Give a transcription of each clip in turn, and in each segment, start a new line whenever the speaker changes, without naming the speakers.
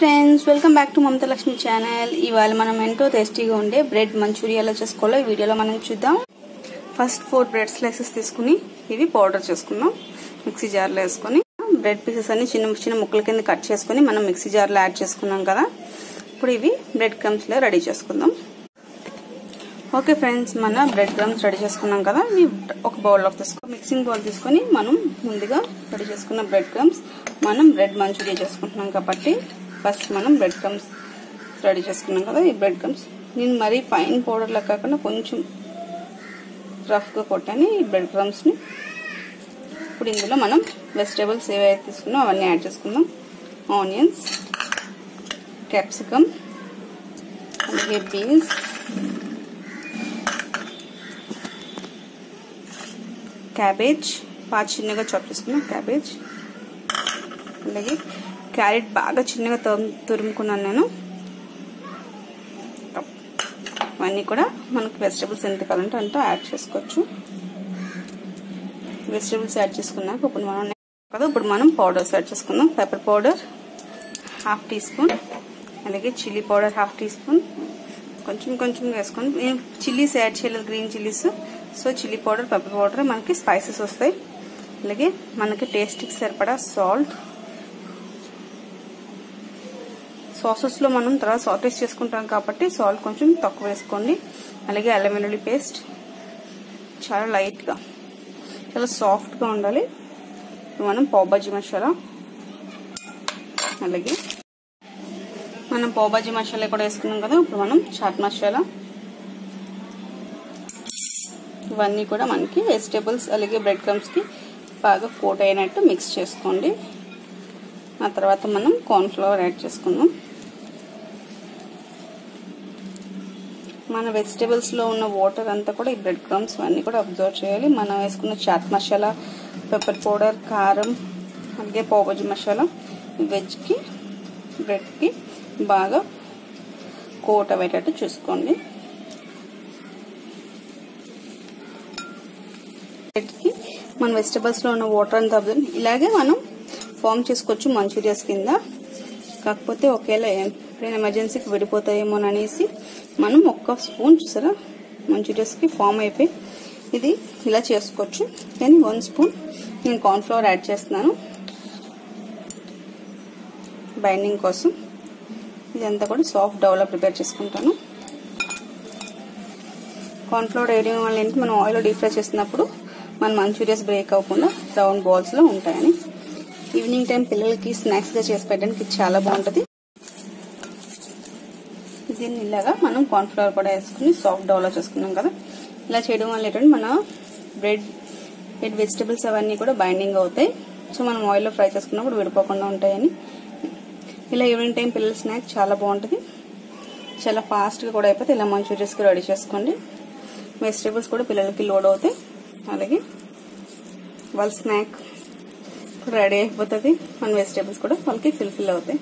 friends welcome back to Mamatha Lakshmi channel ఇవాళ మనం ఎంతో టేస్టీగా ఉండే బ్రెడ్ మంచూరియా ఎలా చేసుకోవాలో ఈ వీడియోలో మనం చూద్దాం ఫస్ట్ ఫోర్ బ్రెడ్ స్లైసెస్ తీసుకుని ఇవి పౌడర్ చేసుకుందాం మిక్సీ జార్లో వేసుకొని బ్రెడ్ పీసెస్ అన్ని చిన్న చిన్న ముక్కల కింద కట్ చేసుకుని మనం మిక్సీ జార్లో యాడ్ చేసుకున్నాం కదా ఇప్పుడు ఇవి బ్రెడ్ క్రమ్స్లో రెడీ చేసుకుందాం ఓకే ఫ్రెండ్స్ మన బ్రెడ్ క్రమ్స్ రెడీ చేసుకున్నాం కదా ఇవి ఒక బౌల్లోకి తీసుకో మిక్సింగ్ బౌల్ తీసుకొని మనం ముందుగా రెడీ చేసుకున్న బ్రెడ్ క్రమ్స్ మనం బ్రెడ్ మంచూరియా చేసుకుంటున్నాం కాబట్టి ఫస్ట్ మనం బ్రెడ్ క్రమ్స్ రెడీ చేసుకున్నాం కదా ఈ బ్రెడ్ క్రమ్స్ నేను మరీ ఫైన్ పౌడర్లా కాకుండా కొంచెం రఫ్గా కొట్టాను ఈ బ్రెడ్ క్రమ్స్ని ఇప్పుడు ఇందులో మనం వెజిటేబుల్స్ ఏవైతే తీసుకున్నాం అవన్నీ యాడ్ చేసుకుందాం ఆనియన్స్ క్యాప్సికమ్ అలాగే బీన్స్ క్యాబేజ్ బాగా చిన్నగా చాప్ చేసుకున్నాం క్యాబేజ్ అలాగే క్యారెట్ బాగా చిన్నగా తురుముకున్నాను నేను ఇవన్నీ కూడా మనకు వెజిటబుల్స్ ఎంత కావాలంటే అంతా యాడ్ చేసుకోవచ్చు వెజిటబుల్స్ యాడ్ చేసుకున్నాక ఇప్పుడు మనం కదా ఇప్పుడు మనం పౌడర్స్ యాడ్ చేసుకుందాం pepper powder half teaspoon అలాగే chilli powder half teaspoon కొంచెం కొంచెం వేసుకొని నేను చిల్లీస్ యాడ్ చేయలేదు green chillies so chilli powder pepper powder మనకి స్పైసెస్ వస్తాయి అలాగే మనకి టేస్ట్కి సరిపడా సాల్ట్ సాసెస్లో మనం తర్వాత సాటేస్ చేసుకుంటాం కాబట్టి సాల్ట్ కొంచెం తక్కువ వేసుకోండి అలాగే అల్లం వెల్లుల్లి పేస్ట్ చాలా లైట్గా చాలా సాఫ్ట్గా ఉండాలి మనం పావుబాజీ మసాలా అలాగే మనం పావుబాజీ మసాలా కూడా వేసుకున్నాం కదా ఇప్పుడు మనం చాట్ మసాలా ఇవన్నీ కూడా మనకి వెజిటేబుల్స్ అలాగే బ్రెడ్ క్రమ్స్కి బాగా కోట్ అయినట్టు మిక్స్ చేసుకోండి ఆ తర్వాత మనం కార్న్ఫ్లవర్ యాడ్ చేసుకుందాం మన వెజిటేబుల్స్లో ఉన్న వాటర్ అంతా కూడా ఈ బ్రెడ్ క్రమ్స్ అన్నీ కూడా అబ్జర్వ్ చేయాలి మనం వేసుకున్న చాట్ మసాలా పెప్పర్ పౌడర్ కారం అలాగే పావుబజీ మసాలా వెజ్కి బ్రెడ్కి బాగా కోట్ అయ్యేటట్టు చూసుకోండి బ్రెడ్కి మన వెజిటబుల్స్లో ఉన్న వాటర్ అంతా అబ్జర్వ్ ఇలాగే మనం ఫామ్ చేసుకోవచ్చు మంచూరియాస్ కింద కాకపోతే ఒకేలా ఎప్పుడైనా ఎమర్జెన్సీకి విడిపోతాయేమో అనేసి మనం ఒక్క స్పూన్ చూసారా మంచూరియాస్కి ఫామ్ అయిపోయి ఇది ఇలా చేసుకోవచ్చు కానీ వన్ స్పూన్ నేను కార్న్ఫ్లవర్ యాడ్ చేస్తున్నాను బైండింగ్ కోసం ఇదంతా కూడా సాఫ్ట్ డౌలా ప్రిపేర్ చేసుకుంటాను కార్న్ఫ్లవర్ వేయడం వల్ల ఏంటి మనం ఆయిల్ డీప్ ఫ్రై చేసినప్పుడు మన మంచూరియాస్ బ్రేక్ అవ్వకుండా రౌండ్ బాల్స్లో ఉంటాయని ఈవినింగ్ టైం పిల్లలకి స్నాక్స్గా చేసి పెట్టడానికి చాలా బాగుంటుంది దీన్ని ఇలాగా మనం కార్న్ఫ్లవర్ కూడా వేసుకుని సాఫ్ట్ డౌలో చేసుకున్నాం కదా ఇలా చేయడం వల్ల ఏంటంటే మన బ్రెడ్ బ్రెడ్ వెజిటబుల్స్ అవన్నీ కూడా బైండింగ్ అవుతాయి సో మనం ఆయిల్లో ఫ్రై చేసుకున్నప్పుడు విడిపోకుండా ఉంటాయని ఇలా ఈవినింగ్ టైం పిల్లల స్నాక్ చాలా బాగుంటుంది చాలా ఫాస్ట్గా కూడా అయిపోతే ఇలా మంచూరియస్కి రెడీ చేసుకోండి వెజిటేబుల్స్ కూడా పిల్లలకి లోడ్ అవుతాయి అలాగే వాళ్ళ స్నాక్ రెడీ అయిపోతుంది మన వెజిటేబుల్స్ కూడా వాళ్ళకి ఫిల్ఫిల్ అవుతాయి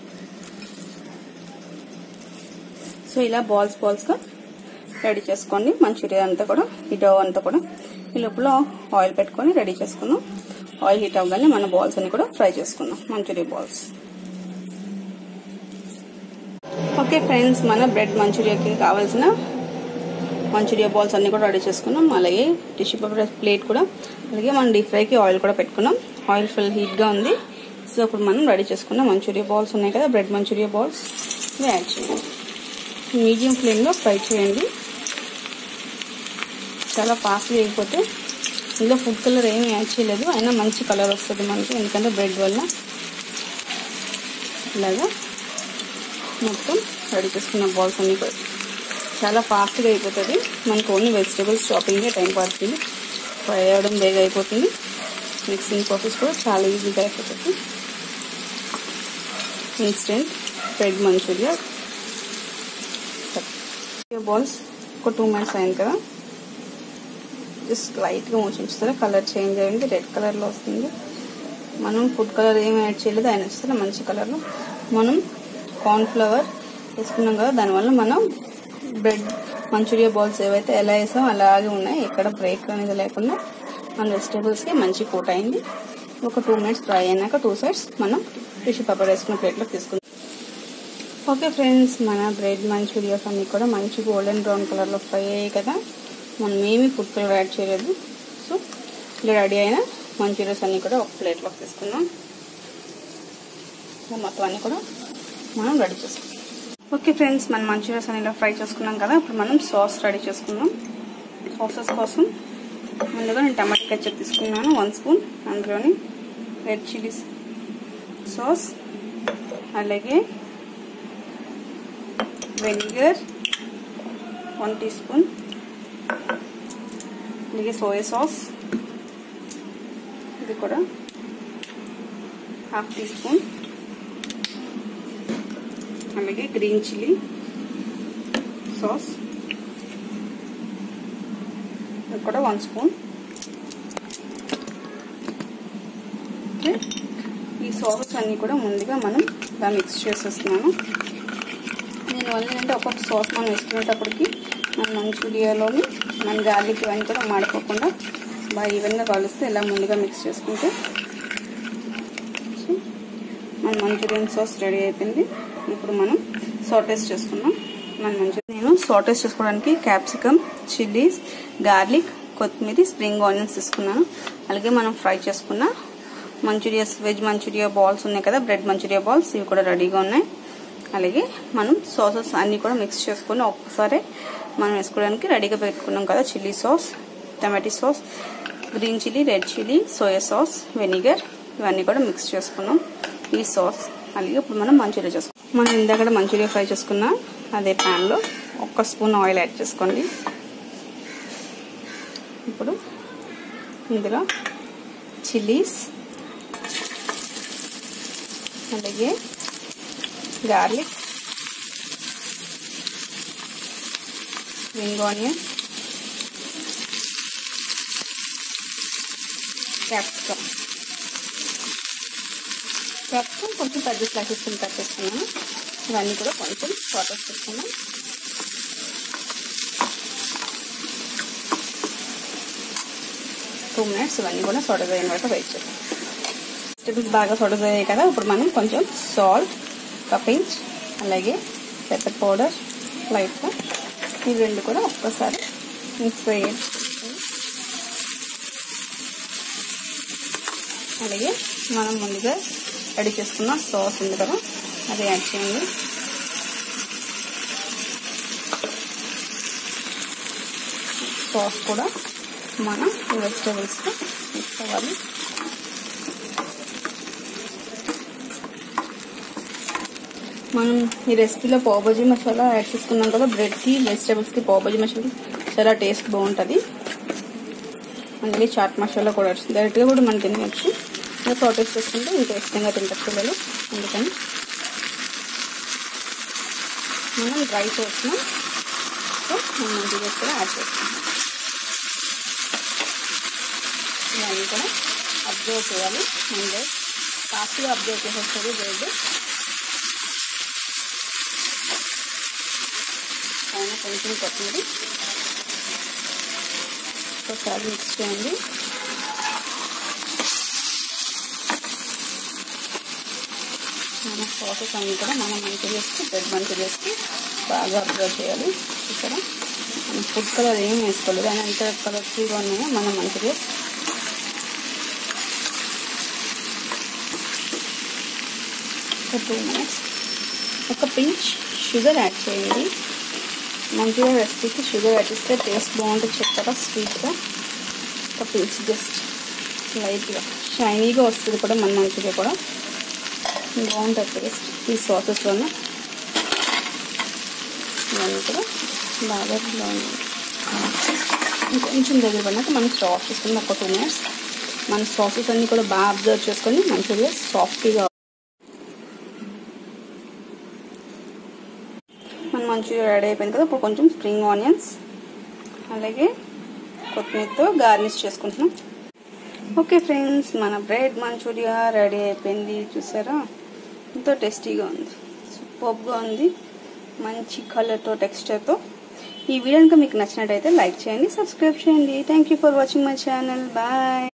సో ఇలా బాల్స్ బాల్స్గా రెడీ చేసుకోండి మంచూరియా అంతా కూడా ఈ డవ్ అంతా కూడా ఈ లోపల ఆయిల్ పెట్టుకొని రెడీ చేసుకుందాం ఆయిల్ హీట్ అవ్వగానే మన బాల్స్ అన్ని కూడా ఫ్రై చేసుకుందాం మంచూరియా బాల్స్ ఓకే ఫ్రెండ్స్ మన బ్రెడ్ మంచూరియాకి కావాల్సిన మంచూరియా బాల్స్ అన్ని కూడా రెడీ చేసుకున్నాం అలాగే టిష్యూ పేపర్ ప్లేట్ కూడా అలాగే మనం డీప్ ఫ్రైకి ఆయిల్ కూడా పెట్టుకున్నాం ఆయిల్ ఫుల్ హీట్గా ఉంది సో ఇప్పుడు మనం రెడీ చేసుకున్న మంచూరియా బాల్స్ ఉన్నాయి కదా బ్రెడ్ మంచూరియా బాల్స్ ఇవి యాడ్ చేయండి మీడియం ఫ్లేమ్లో ఫ్రై చేయండి చాలా ఫాస్ట్గా అయిపోతే ఇందులో ఫుడ్ కలర్ ఏమి యాడ్ చేయలేదు అయినా మంచి కలర్ వస్తుంది మనకి ఎందుకంటే బ్రెడ్ వల్ల ఇలాగా మొత్తం రెడీ చేసుకున్న బాల్స్ అన్నీ కూడా చాలా ఫాస్ట్గా అయిపోతుంది మనకు ఓన్లీ వెజిటేబుల్స్ షాపింగ్కే టైం పడుతుంది ఫ్రై అవ్వడం బేగా అయిపోతుంది మిక్సింగ్ ప్రాసెస్ కూడా చాలా ఈజీగా అయిపోతుంది ఇన్స్టెంట్ బ్రెడ్ మంచూరియా బాల్స్ ఒక టూ మినిట్స్ అయింది కదా జస్ట్ లైట్గా మూసించుతారా కలర్ చేంజ్ అయ్యింది రెడ్ కలర్లో వస్తుంది మనం ఫుడ్ కలర్ ఏమి యాడ్ చేయలేదు ఆయన వస్తారా మంచి కలర్లో మనం కార్న్ఫ్లవర్ వేసుకున్నాం కదా దానివల్ల మనం బ్రెడ్ మంచూరియా బాల్స్ ఏవైతే ఎలా వేసామో అలాగే ఉన్నాయి ఎక్కడ బ్రేక్ అనేది లేకుండా మన వెజిటేబుల్స్కి మంచి కోట్ అయింది ఒక టూ మినిట్స్ ఫ్రై అయినాక టూ సైడ్స్ మనం టిష్యూ పేపర్ వేసుకున్న ప్లేట్లో తీసుకుందాం ఓకే ఫ్రెండ్స్ మన బ్రెడ్ మంచూరియాస్ అన్నీ కూడా మంచి గోల్డెన్ బ్రౌన్ కలర్లో ఫ్రై అయ్యాయి కదా మనం ఏమీ ఫుడ్ కలర్ యాడ్ చేయలేదు సో ఇలా రెడీ అయిన మంచూరియాస్ అన్నీ కూడా ఒక ప్లేట్లోకి తీసుకుందాం మొత్తం అన్నీ కూడా మనం రెడీ చేసుకుందాం ఓకే ఫ్రెండ్స్ మనం మంచూరియాస్ అని ఇలా ఫ్రై చేసుకున్నాం కదా ఇప్పుడు మనం సాస్ రెడీ చేసుకుందాం సాసెస్ కోసం ముందుగా నేను టమాటా కెచ్చప్ తీసుకున్నాను వన్ స్పూన్ అందులోని రెడ్ చిల్లీస్ సాస్ అలాగే వెనిగర్ వన్ టీ స్పూన్ అలాగే సోయా సాస్ ఇది కూడా హాఫ్ టీ స్పూన్ అలాగే గ్రీన్ చిల్లీ సాస్ ఇది కూడా వన్ స్పూన్ ఓకే ఈ సాసెస్ అన్నీ కూడా ముందుగా మనం ఇలా మిక్స్ చేసేస్తున్నాను నేను ఓన్లీ అంటే ఒక్కొక్క సాస్ మనం వేసుకునేటప్పటికి మన మంచూరియాలోని మన గార్లిక్ ఇవన్నీ కూడా మాడిపోకుండా బాగా ఈవెన్గా కలుస్తే ఇలా ముందుగా మిక్స్ చేసుకుంటే మన మంచూరియన్ సాస్ రెడీ అయిపోయింది ఇప్పుడు మనం సాటేస్ చేసుకున్నాం మన మంచూరియన్ నేను సాటేస్ చేసుకోవడానికి క్యాప్సికమ్ చిల్లీస్ గార్లిక్ కొత్తిమీర స్ప్రింగ్ ఆనియన్స్ తీసుకున్నాను అలాగే మనం ఫ్రై చేసుకున్న మంచూరియాస్ వెజ్ మంచూరియా బాల్స్ ఉన్నాయి కదా బ్రెడ్ మంచూరియా బాల్స్ ఇవి కూడా రెడీగా ఉన్నాయి అలాగే మనం సాసెస్ అన్నీ కూడా మిక్స్ చేసుకొని ఒక్కసారి మనం వేసుకోవడానికి రెడీగా పెట్టుకున్నాం కదా chilli sauce tomato sauce green chilli red chilli soya sauce vinegar ఇవన్నీ కూడా మిక్స్ చేసుకున్నాం ఈ సాస్ అలాగే ఇప్పుడు మనం మంచూరియా చేసుకున్నాం మనం ఇందాక మంచూరియా ఫ్రై చేసుకున్న అదే ప్యాన్లో ఒక్క స్పూన్ ఆయిల్ యాడ్ చేసుకోండి ఇప్పుడు ఇందులో చిల్లీస్ అలాగే garlic ring onion capsicum capsicum కొంచెం పెద్ద స్లైసెస్ కట్ చేసుకున్నాను ఇవన్నీ కూడా కొంచెం షార్ట్ చేసుకున్నాం టూ మినిట్స్ ఇవన్నీ కూడా సొడగా అయిన వరకు వెయిట్ చేద్దాం వెజిటబుల్స్ బాగా సొడగా అయ్యాయి కదా ఇప్పుడు మనం కొంచెం సాల్ట్ కపించ్ అలాగే పెప్పర్ పౌడర్ లైట్గా ఈ రెండు కూడా ఒక్కసారి మిక్స్ చేయాలి అలాగే మనం ముందుగా రెడీ చేసుకున్న సాస్ ఉంది కదా అది యాడ్ చేయండి సాస్ కూడా మన వెజిటబుల్స్తో మిక్స్ అవ్వాలి మనం ఈ రెసిపీలో పావుబజీ మసాలా యాడ్ చేసుకున్నాం కదా బ్రెడ్కి వెజిటబుల్స్కి పావుబజీ మసాలా చాలా టేస్ట్ బాగుంటుంది అందుకే చాట్ మసాలా కూడా వచ్చింది డైరెక్ట్గా కూడా మనం తినవచ్చు ఇంకా ప్రాటెక్ట్ చేసుకుంటే ఇంకా ఇష్టంగా తింటారు పిల్లలు అందుకని మనం డ్రై చేస్తున్నాం సో మనం మంచిగా కూడా యాడ్ చేస్తాం ఇవన్నీ కూడా అబ్జర్వ్ చేయాలి ముందే ఫాస్ట్గా అబ్జర్వ్ చేసేస్తుంది బ్రెడ్ పైన కొంచెం కొత్తిమీర ఒకసారి మిక్స్ చేయండి మన సాసెస్ అన్నీ కూడా మనం మంచూరియస్కి బ్రెడ్ మంచూరియస్కి బాగా అబ్జర్వ్ చేయాలి ఇక్కడ మనం ఫుడ్ కలర్ ఏం వేసుకోలేదు అని ఎంత కలర్ఫుల్గా ఉన్నాయో మనం మంచూరియస్ ఒక టూ మినిట్స్ ఒక పించ్ షుగర్ యాడ్ చేయండి మంచూరియా రెసిపీకి షుగర్ యాడ్ చేస్తే టేస్ట్ బాగుంటుంది చెప్తారా స్వీట్గా ఒక పించ్ జస్ట్ లైట్గా షైనీగా వస్తుంది కూడా మన మంచూరియా కూడా బాగుంటుంది టేస్ట్ ఈ సాసెస్లోనే ఇవన్నీ కూడా బాగా బాగుంది ఇంకొంచెం దగ్గర పడినాక మనం స్టాప్ చేసుకుని ఒక టూ మినిట్స్ మన సాసెస్ అన్నీ కూడా బాగా అబ్జర్వ్ చేసుకొని మంచూరియా సాఫ్ట్గా మన మంచూరియా రెడీ అయిపోయింది కదా ఇప్పుడు కొంచెం స్ప్రింగ్ ఆనియన్స్ అలాగే కొత్తిమీరతో గార్నిష్ చేసుకుంటున్నాం ఓకే ఫ్రెండ్స్ మన బ్రెడ్ మంచూరియా రెడీ అయిపోయింది చూసారా ఎంతో టేస్టీగా ఉంది సూపర్గా ఉంది మంచి కలర్తో టెక్స్చర్తో ఈ వీడియో కనుక మీకు నచ్చినట్టయితే లైక్ చేయండి సబ్స్క్రైబ్ చేయండి thank you for watching my channel bye